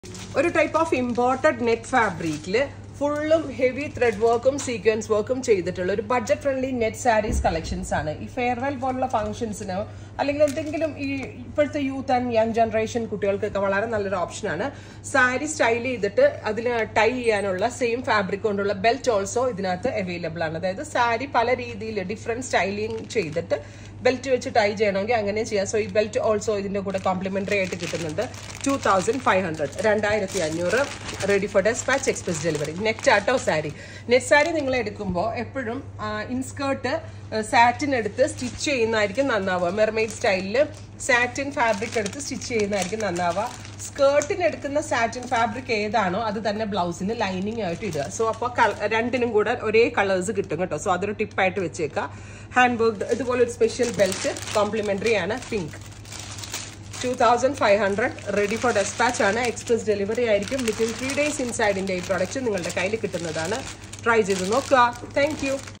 ഒരു type of imported net ഫാബ്രിക്കിൽ ഫുള്ളും ഹെവി ത്രെഡ് വർക്കും സീക്വൻസ് വർക്കും ചെയ്തിട്ടുള്ള ഒരു budget friendly net saris collections ആണ് ഈ ഫെയർവെൽ പോലുള്ള ഫംഗ്ഷൻസിനോ അല്ലെങ്കിൽ എന്തെങ്കിലും ഈ ഇപ്പോഴത്തെ യൂത്ത് ആൻഡ് യങ് ജനറേഷൻ കുട്ടികൾക്കൊക്കെ വളരെ നല്ലൊരു ഓപ്ഷനാണ് സാരി സ്റ്റൈൽ ചെയ്തിട്ട് അതിന് ടൈ ചെയ്യാനുള്ള സെയിം ഫാബ്രിക് കൊണ്ടുള്ള ബെൽറ്റ് ഓൾസോ ഇതിനകത്ത് അവൈലബിൾ ആണ് അതായത് സാരി പല രീതിയിൽ ഡിഫറെന്റ് സ്റ്റൈലിംഗ് ചെയ്തിട്ട് ബെൽറ്റ് വെച്ച് ടൈ ചെയ്യണമെങ്കിൽ അങ്ങനെ ചെയ്യാം സോ ഈ ബെൽറ്റ് ഓൾസോ ഇതിന്റെ കൂടെ കോംപ്ലിമെന്ററി ആയിട്ട് കിട്ടുന്നുണ്ട് ടു തൗസൻഡ് ഫൈവ് ഹൺഡ്രഡ് രണ്ടായിരത്തി അഞ്ഞൂറ് ready for dispatch express delivery net auto sari net sari നിങ്ങൾ എടുക്കുമ്പോൾ എപ്പോഴും ഇൻസ്കേർട്ട് സാറ്റിൻ എടുത്ത് സ്റ്റിച്ച് ചെയ്യുന്നതായിരിക്കും നന്നാവുക മെർമെയ്ഡ് സ്റ്റൈലിൽ സാറ്റിൻ ഫാബ്രിക് എടുത്ത് സ്റ്റിച്ച് ചെയ്യുന്നതായിരിക്കും നന്നാവുക സ്കേർട്ടിന് എടുക്കുന്ന സാറ്റിൻ ഫാബ്രിക് ഏതാണോ അത് തന്നെ ബ്ലൗസിന് ലൈനിങ് ആയിട്ട് ഇടുക സോ അപ്പോൾ രണ്ടിനും കൂടെ ഒരേ കളേഴ്സ് കിട്ടും കേട്ടോ സോ അതൊരു ടിപ്പായിട്ട് വെച്ചേക്കുക ഹാൻഡ് വർക്ക് ഇതുപോലെ ഒരു സ്പെഷ്യൽ ബെൽറ്റ് കോംപ്ലിമെന്ററി ആണ് pink two thousand five hundred ready for dispatch ആണ് എക്സ്പ്രസ് ഡെലിവറി ആയിരിക്കും വിത്തിൻ ത്രീ ഡേയ്സ് ഇൻസൈഡിൻ്റെ ഈ പ്രൊഡക്റ്റ് നിങ്ങളുടെ കയ്യിൽ കിട്ടുന്നതാണ് ട്രൈ ചെയ്ത് നോക്കുക താങ്ക്